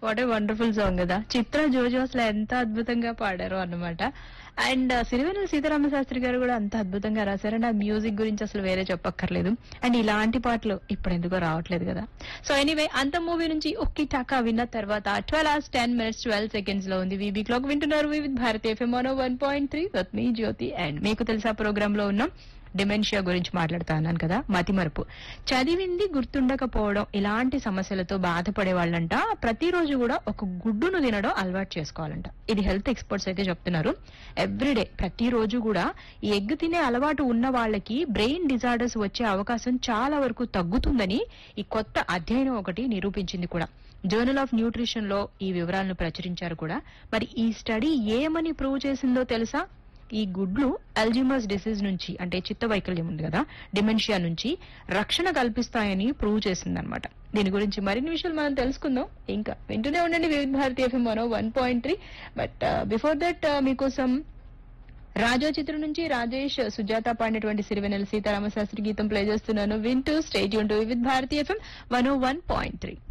what a wonderful song కదా చిత్ర జోజో అసలు ఎంత అద్భుతంగా పాడారో అన్నమాట అండ్ సిరివెన్నెల సీతారామ శాస్త్రి గారు కూడా అంత అద్భుతంగా రాశారు అండ్ ఆ మ్యూజిక్ గురించి అసలు వేరే చెప్పక్కర్లేదు అండ్ ఇలాంటి పాటలు ఇప్పుడు ఎందుకో రావట్లేదు కదా సో ఎనీవే అంత మూవీ నుంచి ఒక్కి టాకా విన్న తర్వాత twelve hours ten minutes twelve seconds లో ఉంది వీబీ క్లాక్ వింటున్నారు with Bharatiya FM one point three with మీ జ్యోతి అండ్ మీకు తెలుసా ప్రోగ్రామ్ లో ఉన్నాం డిమెన్షియా గురించి మాట్లాడుతా అన్నాను కదా మతిమరుపు చదివింది గుర్తుండకపోవడం ఇలాంటి సమస్యలతో బాధపడే వాళ్ళంట ప్రతిరోజు కూడా ఒక గుడ్డును తినడం అలవాటు చేసుకోవాలంట ఇది హెల్త్ ఎక్స్పర్ట్స్ అయితే చెప్తున్నారు ఎవ్రీడే ప్రతిరోజు కూడా ఈ ఎగ్ తినే అలవాటు ఉన్న వాళ్ళకి బ్రెయిన్ డిజార్డర్స్ వచ్చే అవకాశం చాలా వరకు తగ్గుతుందని ఈ కొత్త అధ్యయనం ఒకటి నిరూపించింది కూడా జర్నల్ ఆఫ్ న్యూట్రిషన్ లో ఈ వివరాలను ప్రచురించారు కూడా మరి ఈ స్టడీ ఏమని ప్రూవ్ చేసిందో తెలుసా ఈ గుడ్లు అల్జిమస్ డిసీజ్ నుంచి అంటే చిత్త వైకల్యం ఉంది కదా డిమెన్షియా నుంచి రక్షణ కల్పిస్తాయని ప్రూవ్ చేసిందనమాట దీని గురించి మరిన్ని విషయాలు మనం తెలుసుకుందాం ఇంకా వింటూనే ఉండండి వివిధ భారతి ఎఫ్ఎం మనో one point three but before that మీకోసం రాజా చిత్రం నుంచి రాజేష్ సుజాత పాడినటువంటి సిరివెనెల సీతారామ శాస్త్రి గీతం ప్లే చేస్తున్నాను వింటూ స్టేట్ యూన్ to with Bharati FM one one point three